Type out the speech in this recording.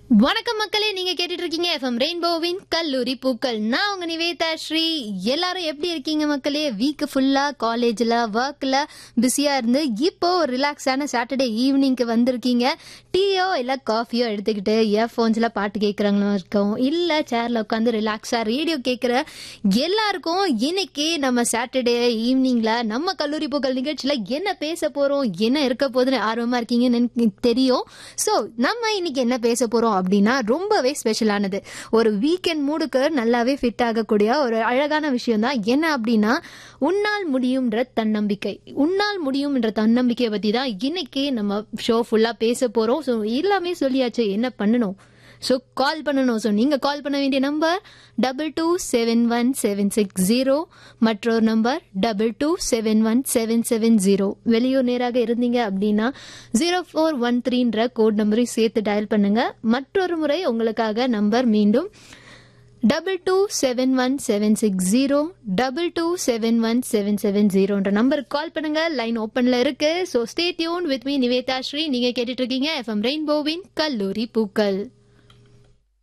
வணக்கம் மக்களே நீங்க கேட்டுட்டு இருக்கீங்க எஃப்எம் ரெயின்போவின் கல்லூரி பூக்கள் நான் உங்க நிவேதா ஸ்ரீ எல்லாரும் எப்படி இருக்கீங்க மக்களே வீக் ஃபுல்லா காலேஜ்ல ஒர்க்ல பிஸியா இருந்து இப்போ ஒரு ரிலாக்ஸான சாட்டர்டே ஈவினிங்க்கு வந்திருக்கீங்க டீயோ இல்ல காஃபியோ எடுத்துக்கிட்டு இயர்ஃபோன்ஸ்ல பாட்டு கேட்கறாங்களும் இருக்கும் இல்ல சேர்ல உட்காந்து ரிலாக்ஸா ரேடியோ கேட்கிற எல்லாருக்கும் இன்னைக்கு நம்ம சாட்டர்டே ஈவினிங்ல நம்ம கல்லூரி பூக்கள் நிகழ்ச்சியில என்ன பேச போறோம் என்ன இருக்க போகுதுன்னு ஆர்வமா இருக்கீங்கன்னு எனக்கு தெரியும் ஸோ நம்ம இன்னைக்கு என்ன பேச போறோம் அப்படின்னா ரொம்பவே ஸ்பெஷலானது ஒரு வீக்கெண்ட் மூடுக்கு நல்லாவே ஃபிட் ஆகக்கூடிய ஒரு அழகான விஷயம் தான் என்ன அப்படின்னா உன்னால் முடியும்ன்ற தன்னம்பிக்கை உன்னால் முடியும்ன்ற தன்னம்பிக்கையை பத்தி தான் இன்னைக்கு நம்ம ஷோ ஃபுல்லா பேச போறோம் ஸோ எல்லாமே சொல்லியாச்சு என்ன பண்ணணும் ஸோ கால் பண்ணணும் ஸோ நீங்கள் கால் பண்ண வேண்டிய number double two seven one seven six zero மற்றொரு number double two seven one seven seven zero வெளியூர் நேராக இருந்தீங்க அப்படின்னா ஜீரோ ஃபோர் ஒன் த்ரீன்ற கோட் நம்பரையும் சேர்த்து டயல் பண்ணுங்க மற்றொரு முறை உங்களுக்காக நம்பர் மீண்டும் double two seven one seven six zero double two seven one seven seven ஜீரோன்ற நம்பருக்கு கால் பண்ணுங்க லைன் ஓப்பன்ல இருக்கு so stay tune with me Nivetha Sri நீங்க கேட்டுட்டு இருக்கீங்க எஃப்எம் ரெயின்போவின் கல்லூரி பூக்கள்